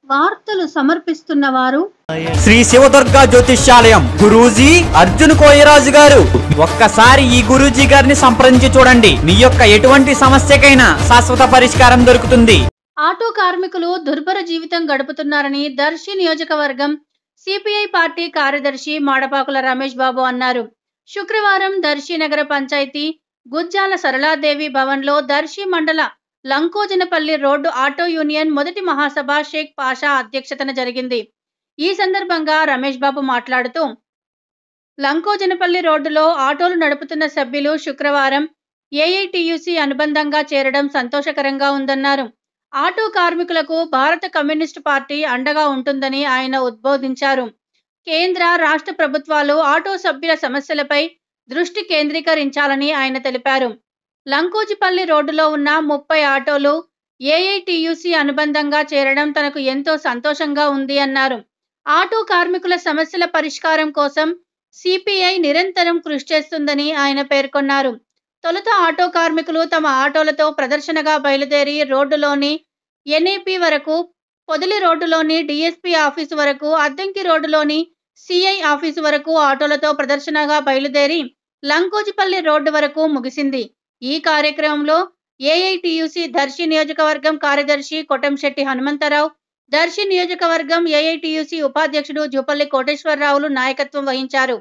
వార్తలు సమర్పిస్తున్న వారు శ్రీ శివదుర్గ జ్యోతిష్యాలయం గురూజీ అర్జున్ కోయరాజు గారు ఒక్కసారి ఈ గురూజీ గారిని సంప్రదించి చూడండి మీ యొక్క ఎటువంటి సమస్యకైనా శాశ్వత పరిష్కారం దొరుకుతుంది ఆటో కార్మికులు దుర్భర జీవితం గడుపుతున్నారని దర్శి నియోజకవర్గం సిపిఐ పార్టీ కార్యదర్శి మాడపాకుల రమేష్ బాబు అన్నారు శుక్రవారం దర్శి నగర పంచాయతీ గుజ్జాల సరళాదేవి భవన్లో దర్శి మండల లంకోజనపల్లి రోడ్డు ఆటో యూనియన్ మొదటి మహాసభ షేక్ పాషా అధ్యక్షతన జరిగింది ఈ సందర్భంగా రమేష్ బాబు మాట్లాడుతూ లంకోజనపల్లి రోడ్డులో ఆటోలు నడుపుతున్న సభ్యులు శుక్రవారం ఏఐటియుసి అనుబంధంగా చేరడం సంతోషకరంగా ఉందన్నారు ఆటో కార్మికులకు భారత కమ్యూనిస్టు పార్టీ అండగా ఉంటుందని ఆయన ఉద్బోధించారు కేంద్ర రాష్ట్ర ప్రభుత్వాలు ఆటో సభ్యుల సమస్యలపై దృష్టి కేంద్రీకరించాలని ఆయన తెలిపారు లంకోజిపల్లి రోడ్డులో ఉన్న ముప్పై ఆటోలు ఏఐటియుసి అనుబంధంగా చేరడం తనకు ఎంతో సంతోషంగా ఉంది అన్నారు ఆటో కార్మికుల సమస్యల పరిష్కారం కోసం సిపిఐ నిరంతరం కృషి చేస్తుందని ఆయన పేర్కొన్నారు తొలుత ఆటో కార్మికులు తమ ఆటోలతో ప్రదర్శనగా బయలుదేరి రోడ్డులోని ఎన్ఏపి వరకు పొదిలి రోడ్డులోని డిఎస్పి ఆఫీసు వరకు అద్దంకి రోడ్డులోని సిఐ ఆఫీసు వరకు ఆటోలతో ప్రదర్శనగా బయలుదేరి లంకోజిపల్లి రోడ్డు వరకు ముగిసింది ఈ కార్యక్రమంలో ఏఐటియుసి దర్శి నియోజకవర్గం కార్యదర్శి కొటంశెట్టి హనుమంతరావు దర్శి నియోజకవర్గం ఏఐటియుసి ఉపాధ్యక్షుడు జూపల్లి కోటేశ్వరరావులు నాయకత్వం వహించారు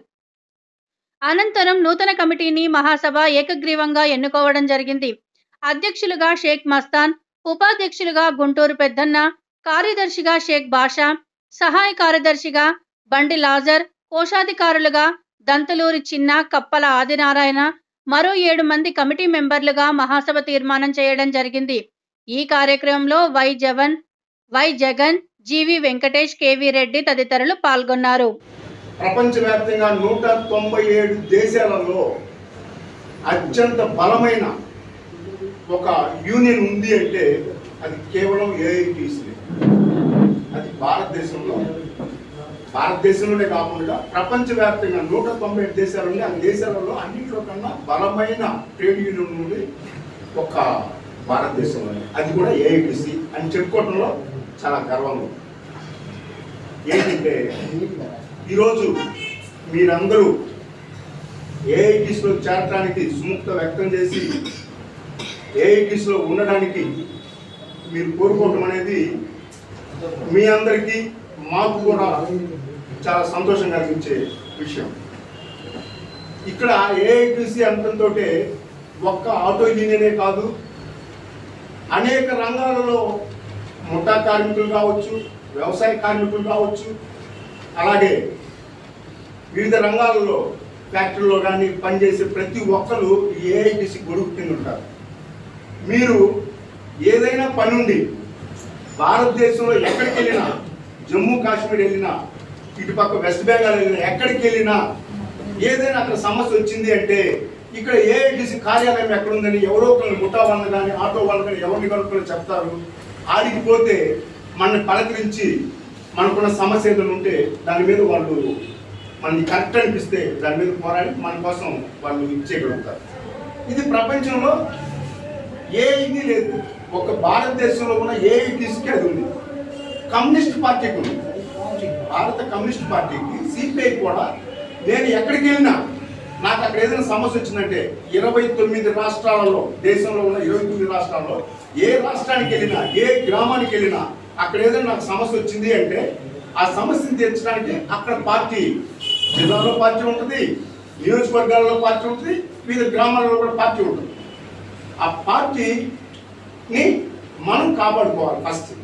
అనంతరం నూతన కమిటీని మహాసభ ఏకగ్రీవంగా ఎన్నుకోవడం జరిగింది అధ్యక్షులుగా షేక్ మస్తాన్ ఉపాధ్యక్షులుగా గుంటూరు పెద్దన్న కార్యదర్శిగా షేక్ బాషా సహాయ కార్యదర్శిగా బండి లాజర్ కోశాధికారులుగా దంతలూరి చిన్న కప్పల ఆదినారాయణ మరో ఏడు మంది కమిటీ మెంబర్లుగా మహాసభ తీర్మానం చేయడం జరిగింది ఈ కార్యక్రమంలో వై జవన్ Y Jagan GV Venkatesh KV Reddy తదితరులు పాల్గొన్నారు ప్రపంచవ్యాప్తంగా నూట తొంభై ఏడు దేశాలలో అత్యంత బలమైన ఒక యూనియన్ ఉంది అంటే అది కేవలం ఏఐటీసీ అది భారతదేశంలో భారతదేశంలోనే కాకుండా ప్రపంచవ్యాప్తంగా నూట తొంభై ఏడు దేశాలు ఉన్నాయి ఆ దేశాలలో అన్నింటిలో కన్నా బలమైన ట్రేడ్ యూనియన్ ఉంది ఒక భారతదేశంలోనే అది కూడా ఏఐటీసీ అని చెప్పుకోవడంలో చాలా గర్వంగా ఉంది. ఏంటంటే ఈరోజు మీరందరూ ఏఐటీస్లో చేరటానికి సుముక్త వ్యక్తం చేసి ఏఐటీస్లో ఉండడానికి మీరు కోరుకోవటం అనేది మీ అందరికీ మాకు కూడా చాలా సంతోషం కలిగించే విషయం ఇక్కడ ఏఐటీసీ అంతంతో ఒక్క ఆటో యూనియనే కాదు అనేక రంగాలలో ముఠా కార్మికులు కావచ్చు వ్యవసాయ కార్మికులు కావచ్చు అలాగే వివిధ రంగాలలో ఫ్యాక్టరీలో కానీ పనిచేసే ప్రతి ఒక్కరు ఈ ఏఐటీసీ గొడుగు కింద ఉంటారు మీరు ఏదైనా పని ఉండి భారతదేశంలో ఎక్కడికి వెళ్ళినా జమ్మూ కాశ్మీర్ వెళ్ళినా ఇటుపక్క వెస్ట్ బెంగాల్ వెళ్ళినా ఎక్కడికి వెళ్ళినా ఏదైనా అక్కడ సమస్య వచ్చింది అంటే ఇక్కడ ఏఐటీసీ కార్యాలయం ఎక్కడ ఉందని ఎవరో ఒకరిని ముఠా వాళ్ళని కానీ ఆటో వాళ్ళని కానీ ఎవరిని కనుక్కొని చెప్తారు ఆడికి పోతే మనని పలకరించి మనకున్న సమస్య ఏదైనా ఉంటే దాని మీద వాళ్ళు మనకి కరెక్ట్ అనిపిస్తే దాని మీద పోరాడి మన కోసం వాళ్ళు ఇచ్చేయగలుగుతారు ఇది ప్రపంచంలో ఏ ఇది లేదు ఒక భారతదేశంలో ఉన్న ఏ తీసుకే అది ఉంది కమ్యూనిస్ట్ పార్టీకి ఉంది భారత కమ్యూనిస్ట్ పార్టీకి సిపిఐ కూడా నేను ఎక్కడికి వెళ్ళినా నాకు అక్కడ ఏదైనా సమస్య వచ్చిందంటే ఇరవై తొమ్మిది రాష్ట్రాలలో దేశంలో ఉన్న ఇరవై తొమ్మిది రాష్ట్రాల్లో ఏ రాష్ట్రానికి వెళ్ళినా ఏ గ్రామానికి వెళ్ళినా అక్కడ ఏదైనా నాకు సమస్య వచ్చింది అంటే ఆ సమస్యను తీర్చడానికి అక్కడ పార్టీ జిల్లాలో పార్టీ ఉంటుంది నియోజకవర్గాల్లో పార్టీ ఉంటుంది వివిధ గ్రామాలలో కూడా పార్టీ ఉంటుంది ఆ పార్టీని మనం కాపాడుకోవాలి ఫస్ట్